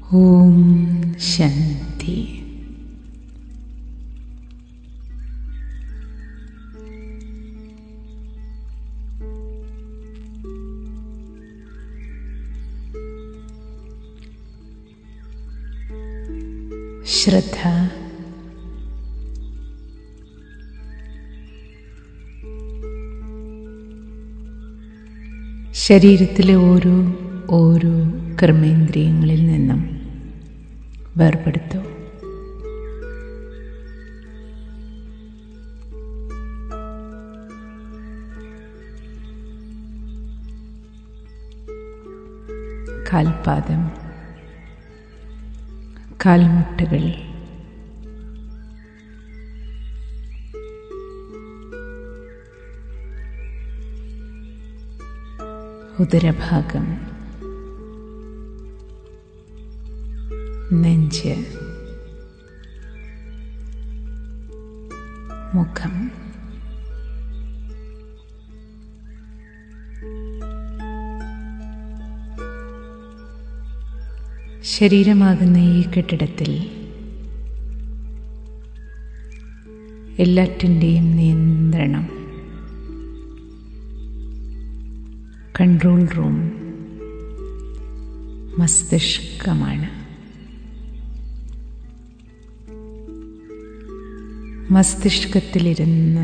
ഓം ശാന്തി ശ്രദ്ധ ശരീരത്തിലെ ഓരോ ഓരോ കർമ്മേന്ദ്രിയങ്ങളിൽ നിന്നും വേർപെടുത്തു കാൽപാദം കാൽമുട്ടുകൾ ഉദരഭാഗം നെഞ്ച് മുഖം ശരീരമാകുന്ന ഈ കെട്ടിടത്തിൽ എല്ലാറ്റിൻ്റെയും നിയന്ത്രണം കൺട്രോൾ റൂം മസ്തിഷ്കമാണ് മസ്തിഷ്കത്തിലിരുന്ന്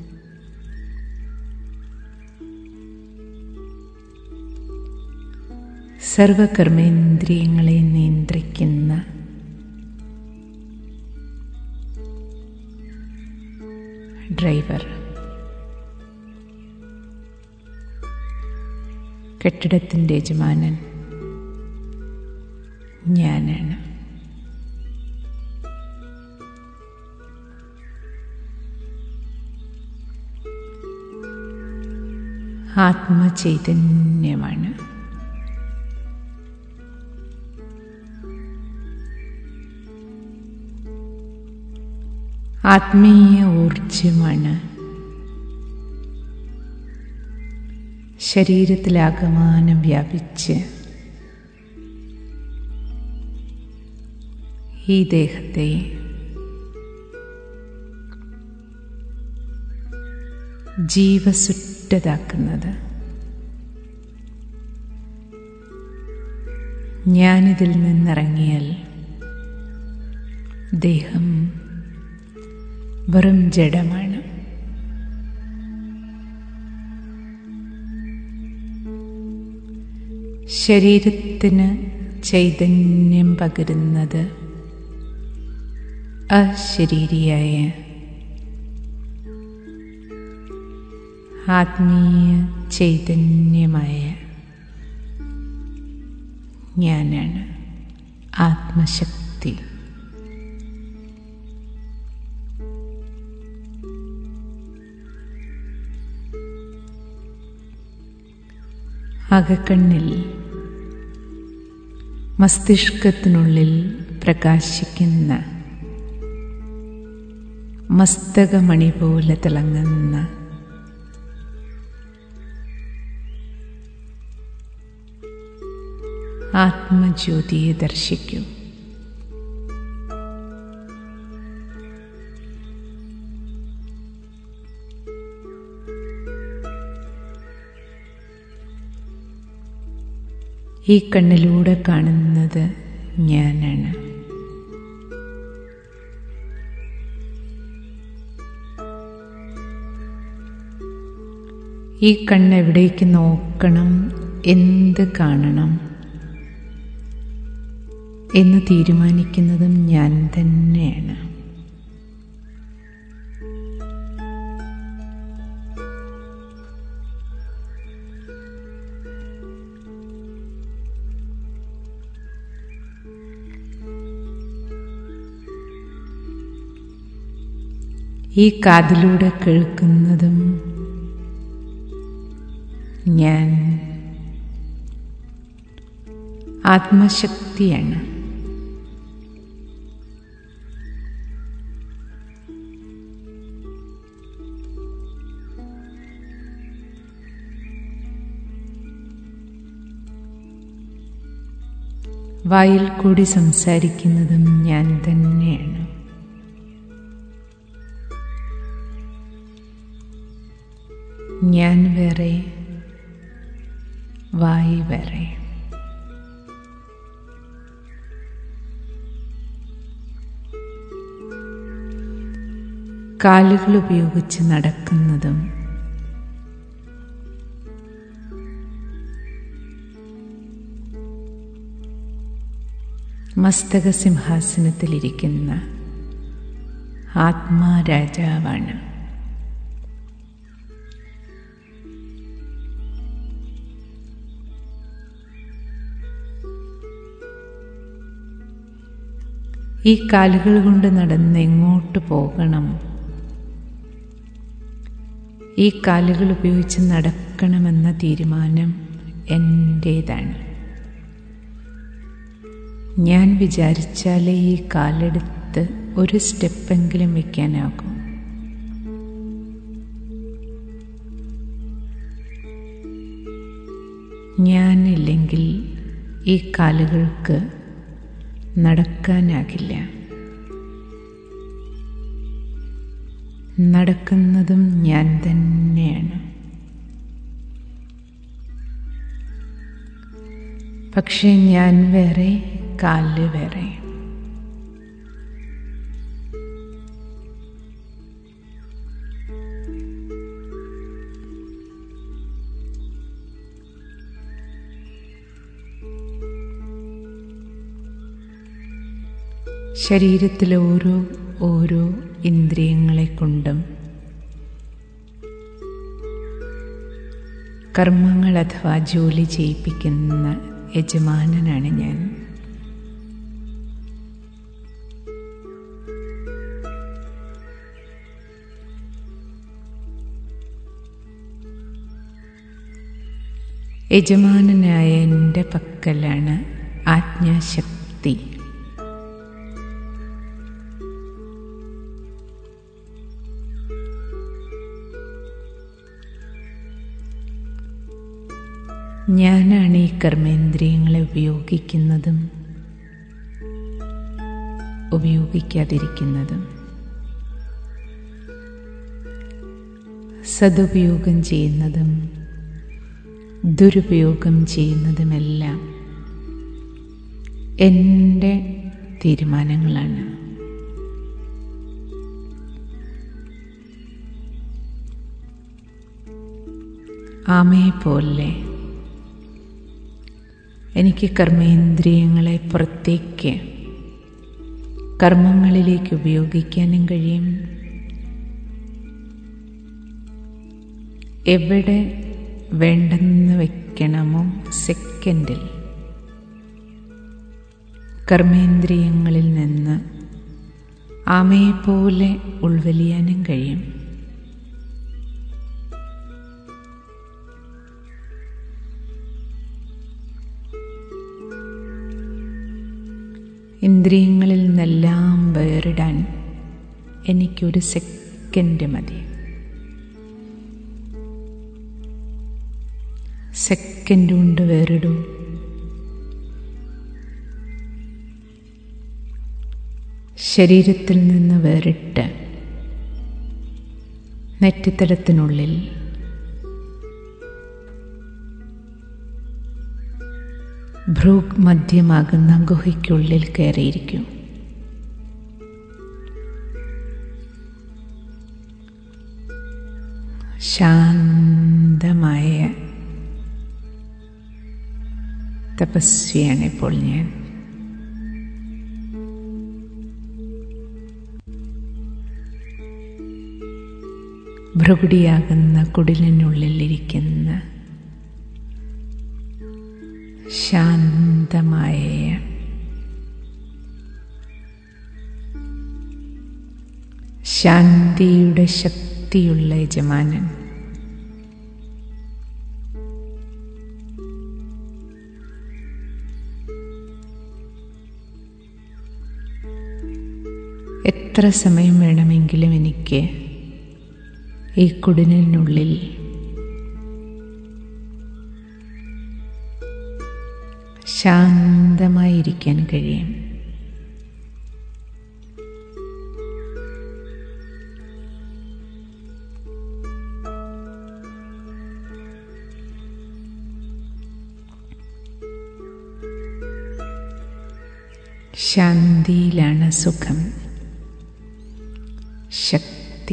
സർവകർമ്മേന്ദ്രിയങ്ങളെ നിയന്ത്രിക്കുന്ന ഡ്രൈവർ കെട്ടിടത്തിൻ്റെ യജമാനൻ ഞാനാണ് ആത്മചൈതന്യമാണ് ആത്മീയ ഊർജമാണ് ശരീരത്തിലാകമാനം വ്യാപിച്ച് ഈ ദേഹത്തെ ജീവസുറ്റതാക്കുന്നത് ഞാനിതിൽ നിന്നിറങ്ങിയാൽ ദേഹം വെറും ജഡമാണ് ശരീരത്തിന് ചൈതന്യം പകരുന്നത് അശരീരിയായ ആത്മീയ ചൈതന്യമായ ഞാനാണ് ആത്മശക്തി അകക്കണ്ണിൽ മസ്തിഷ്കത്തിനുള്ളിൽ പ്രകാശിക്കുന്ന മസ്തകമണി പോലെ തിളങ്ങുന്ന ആത്മജ്യോതിയെ ദർശിക്കൂ ഈ കണ്ണിലൂടെ കാണുന്നത് ഞാനാണ് ഈ കണ്ണ് എവിടേക്ക് നോക്കണം എന്ത് കാണണം എന്ന് തീരുമാനിക്കുന്നതും ഞാൻ തന്നെയാണ് ഈ കാതിലൂടെ കേൾക്കുന്നതും ഞാൻ ആത്മശക്തിയാണ് വായിൽ കൂടി സംസാരിക്കുന്നതും ഞാൻ തന്നെയാണ് ഞാൻ വേറെ വായി വേറെ കാലുകൾ ഉപയോഗിച്ച് നടക്കുന്നതും മസ്തക സിംഹാസനത്തിലിരിക്കുന്ന ആത്മാരാജാവാണ് ഈ കാലുകൾ കൊണ്ട് നടന്ന് എങ്ങോട്ട് പോകണം ഈ കാലുകൾ ഉപയോഗിച്ച് നടക്കണമെന്ന തീരുമാനം എൻ്റേതാണ് ഞാൻ വിചാരിച്ചാലേ ഈ കാലെടുത്ത് ഒരു സ്റ്റെപ്പെങ്കിലും വയ്ക്കാനാകും ഞാനില്ലെങ്കിൽ ഈ കാലുകൾക്ക് നടക്കാനാകില്ല നടക്കുന്നതും ഞാൻ തന്നെയാണ് പക്ഷെ ഞാൻ വേറെ കാല് വേറെ ശരീരത്തിലെ ഓരോ ഓരോ ഇന്ദ്രിയങ്ങളെ കൊണ്ടും കർമ്മങ്ങൾ അഥവാ ജോലി ചെയ്യിപ്പിക്കുന്ന യജമാനനാണ് ഞാൻ യജമാനനായ എൻ്റെ പക്കലാണ് ആജ്ഞാശക്തി ഞാനാണ് ഈ കർമ്മേന്ദ്രിയങ്ങളെ ഉപയോഗിക്കുന്നതും ഉപയോഗിക്കാതിരിക്കുന്നതും സതുപയോഗം ചെയ്യുന്നതും ദുരുപയോഗം ചെയ്യുന്നതുമെല്ലാം എൻ്റെ തീരുമാനങ്ങളാണ് ആമയെ പോലെ എനിക്ക് കർമ്മേന്ദ്രിയങ്ങളെ പുറത്തേക്ക് കർമ്മങ്ങളിലേക്ക് ഉപയോഗിക്കാനും കഴിയും എവിടെ വേണ്ടെന്ന് വയ്ക്കണമോ സെക്കൻഡിൽ കർമ്മേന്ദ്രിയങ്ങളിൽ നിന്ന് ആമയെപ്പോലെ ഉൾവലിയാനും കഴിയും ഇന്ദ്രിയങ്ങളിൽ നിന്നെല്ലാം വേറിടാൻ എനിക്കൊരു സെക്കൻഡ് മതി സെക്കൻഡ് കൊണ്ട് വേറിടൂ ശരീരത്തിൽ നിന്ന് വേറിട്ട് നെറ്റിത്തടത്തിനുള്ളിൽ ഭ്രൂഗ് മധ്യമാകുന്ന ഗുഹയ്ക്കുള്ളിൽ കയറിയിരിക്കും ശാന്തമായ തപസ്വിയാണ് ഇപ്പോൾ ഞാൻ ഭ്രുകുടിയാകുന്ന കുടിലിനുള്ളിലിരിക്കുന്ന ശാന്തമായ ശാന്തിയുടെ ശക്തിയുള്ള യജമാനൻ എത്ര സമയം വേണമെങ്കിലും എനിക്ക് ഈ കുടിലിനുള്ളിൽ ശാന്തമായിരിക്കാൻ കഴിയും ശാന്തിയിലാണ് സുഖം ശക്തി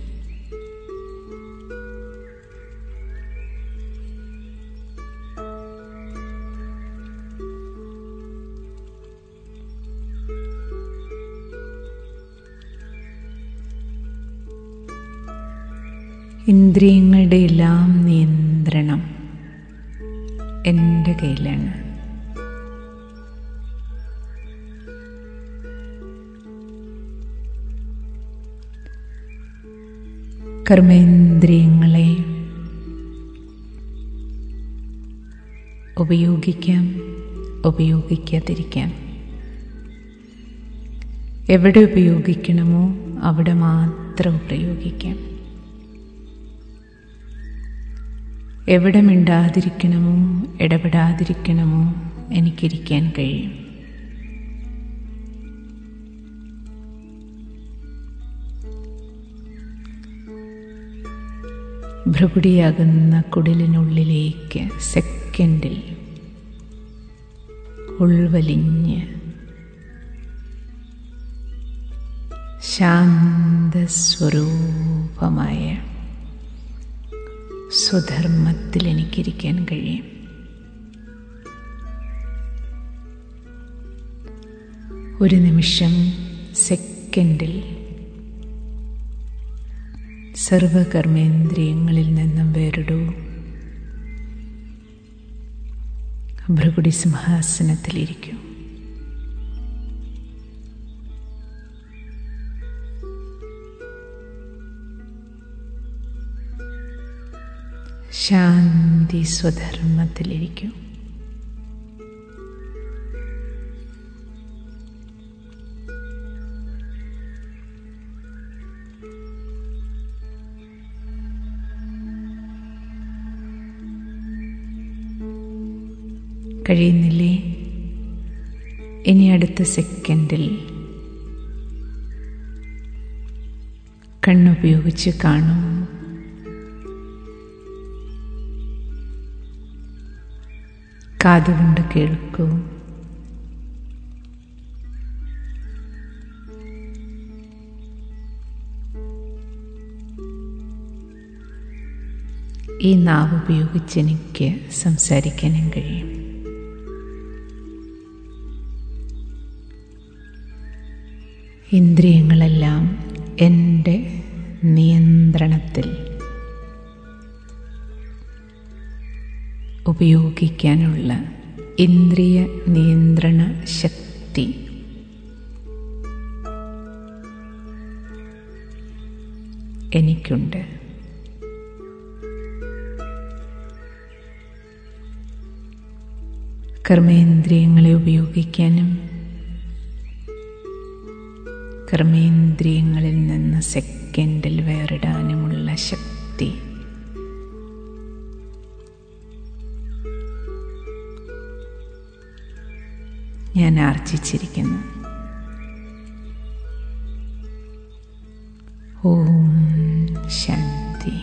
ഇന്ദ്രിയങ്ങളുടെ എല്ലാം നിയന്ത്രണം എൻ്റെ കയ്യിലാണ് കർമ്മേന്ദ്രിയങ്ങളെ ഉപയോഗിക്കാം ഉപയോഗിക്കാതിരിക്കാം എവിടെ ഉപയോഗിക്കണമോ അവിടെ മാത്രം ഉപയോഗിക്കാം എവിടെ മിണ്ടാതിരിക്കണമോ ഇടപെടാതിരിക്കണമോ എനിക്കിരിക്കാൻ കഴിയും ഭ്രുകുടിയാകുന്ന കുടിലിനുള്ളിലേക്ക് സെക്കൻഡിൽ ഉൾവലിഞ്ഞ് ശാന്തസ്വരൂപമായ സ്വധർമ്മത്തിൽ എനിക്കിരിക്കാൻ കഴിയും ഒരു നിമിഷം സെക്കൻഡിൽ സർവകർമ്മേന്ദ്രിയങ്ങളിൽ നിന്നും വേറിടൂ ഭൃഗുടി സിംഹാസനത്തിലിരിക്കൂ ശാന്തി സ്വധർമ്മത്തിലിരിക്കൂ കഴിയുന്നില്ലേ ഇനി അടുത്ത സെക്കൻഡിൽ കണ്ണുപയോഗിച്ച് കാണും കാതുകൊണ്ട് കേൾക്കൂ ഈ നാവ് ഉപയോഗിച്ച് എനിക്ക് സംസാരിക്കാനും കഴിയും ഇന്ദ്രിയങ്ങളെല്ലാം എൻ്റെ നിയന്ത്രണത്തിൽ ഉപയോഗിക്കാനുള്ള ഇന്ദ്രിയ നിയന്ത്രണ ശക്തി എനിക്കുണ്ട് കർമ്മേന്ദ്രിയങ്ങളെ ഉപയോഗിക്കാനും കർമ്മേന്ദ്രിയങ്ങളിൽ നിന്ന് സെക്കൻഡിൽ വേറിടാനുമുള്ള ശക്തി ഞാൻ ആർജിച്ചിരിക്കുന്നു ഓം ശാന്തി